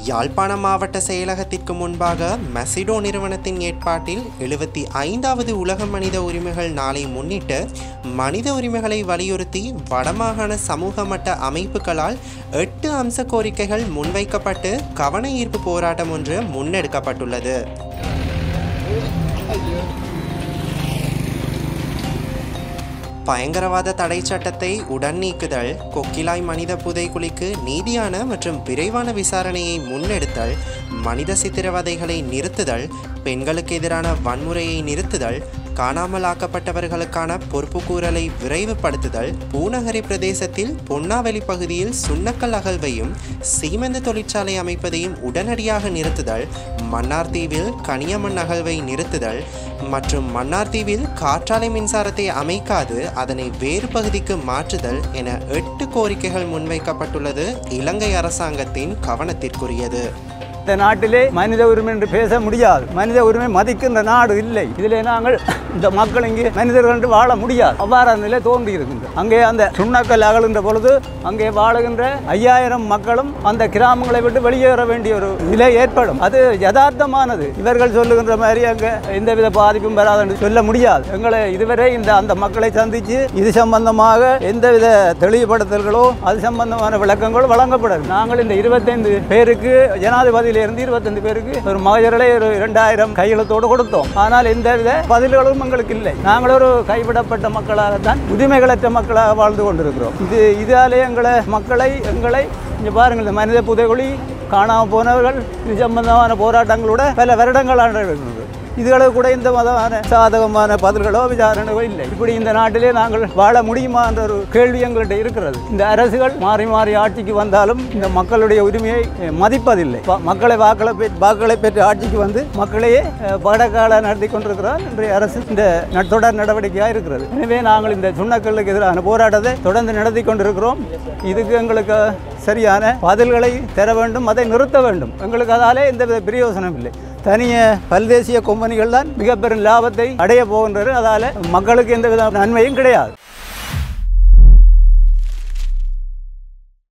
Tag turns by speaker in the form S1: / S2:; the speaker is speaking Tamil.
S1: யாழ்ப்பாண மாவட்ட செயலகத்திற்கு முன்பாக மெசிடோ நிறுவனத்தின் ஏற்பாட்டில் எழுபத்தி ஐந்தாவது உலக மனித உரிமைகள் நாளை முன்னிட்டு மனித உரிமைகளை வலியுறுத்தி வடமாகாண சமூக மட்ட அமைப்புகளால் எட்டு அம்ச கோரிக்கைகள் முன்வைக்கப்பட்டு கவன ஈர்ப்பு போராட்டம் ஒன்று முன்னெடுக்கப்பட்டுள்ளது பயங்கரவாத தடை சட்டத்தை உடன் நீக்குதல் கொக்கிலாய் மனித புதைக்குழிக்கு நீதியான மற்றும் விரைவான விசாரணையை முன்னெடுத்தல் மனித சித்திரவதைகளை நிறுத்துதல் பெண்களுக்கு எதிரான வன்முறையை நிறுத்துதல் காணாமலாக்கப்பட்டவர்களுக்கான பொறுப்புக்கூறலை விரைவுபடுத்துதல் பூநகரி பிரதேசத்தில் பொன்னாவெளி பகுதியில் சுண்ணக்கல் அகழ்வையும் சீமெந்து தொழிற்சாலை அமைப்பதையும் உடனடியாக நிறுத்துதல் மன்னார் தீவில் கனியமண் அகழ்வை நிறுத்துதல் மற்றும் மன்னார் தீவில் காற்றாலை மின்சாரத்தை அமைக்காது அதனை வேறு பகுதிக்கு மாற்றுதல் என எட்டு கோரிக்கைகள் முன்வைக்கப்பட்டுள்ளது இலங்கை அரசாங்கத்தின் கவனத்திற்குரியது
S2: இந்த நாட்டிலே மனித உரிமை என்று பேச முடியாது மனித உரிமை மதிக்கின்ற நாடு இல்லை இதிலே நாங்கள் இந்த மக்கள் இங்கே மனிதர்கள் என்று வாழ முடியாது அவ்வாறான நிலை தோன்றி இருக்கின்றது அங்கே அந்த சுண்ணக்கல் அகலுகின்ற பொழுது அங்கே வாழுகின்ற ஐயாயிரம் மக்களும் அந்த கிராமங்களை விட்டு வெளியேற வேண்டிய ஒரு நிலை ஏற்படும் அது யதார்த்தமானது இவர்கள் சொல்லுகின்ற மாதிரி அங்கே எந்தவித பாதிப்பும் வராது என்று சொல்ல முடியாது எங்களை இதுவரை இந்த அந்த மக்களை சந்தித்து இது சம்பந்தமாக எந்தவித தெளிவுபடுத்தல்களோ அது சம்பந்தமான விளக்கங்களோ வழங்கப்படவில்லை நாங்கள் இந்த இருபத்தைந்து பேருக்கு ஜனாதிபதியிலிருந்து இருபத்தைந்து பேருக்கு ஒரு மகஜர்களை ஒரு இரண்டாயிரம் கையெழுத்தோடு கொடுத்தோம் ஆனால் எந்தவித பதில்களும் எங்களுக்கு இல்லை நாங்கள் ஒரு கைவிடப்பட்ட மக்களாகத்தான் உரிமைகளற்ற மக்களாக வாழ்ந்து கொண்டிருக்கிறோம் இது இதாலே எங்களை மக்களை எங்களை இங்கே பாருங்கள் இந்த மனித புதைகுழி காணாமல் போனவர்கள் இது சம்பந்தமான போராட்டங்களோட பல வருடங்கள் இருக்கிறது இதுகளுக்கு கூட இந்த மதமான சாதகமான பதில்களோ விசாரணைகளோ இல்லை இப்படி இந்த நாட்டிலே நாங்கள் வாழ முடியுமா என்ற ஒரு கேள்வி எங்கள்கிட்ட இருக்கிறது இந்த அரசுகள் மாறி மாறி ஆட்சிக்கு வந்தாலும் இந்த மக்களுடைய உரிமையை அஹ், மதிப்பதில்லை ப- மக்களை வாக்களை பெற்று வாக்களை பெற்று ஆட்சிக்கு வந்து மக்களையே அஹ், படக்கால நடத்தி கொண்டிருக்கிறார் இன்றைய அரசு இந்த ந- தொடர் நடவடிக்கையாக இருக்கிறது எனவே நாங்கள் இந்த சுண்ணக்கல்லுக்கு எதிரான போராட்டத்தை தொடர்ந்து நடத்தி கொண்டிருக்கிறோம் இதுக்கு எங்களுக்கு சரியான பதில்களை தர வேண்டும் அதை நிறுத்த வேண்டும் எங்களுக்கு அதாலே எந்தவித பிரயோசனம் இல்லை தனிய பல்தேசிய கொம்பனிகள் தான் மிக பெரும் லாபத்தை அடைய போகின்றது அதால மக்களுக்கு எந்தவித நன்மையும் கிடையாது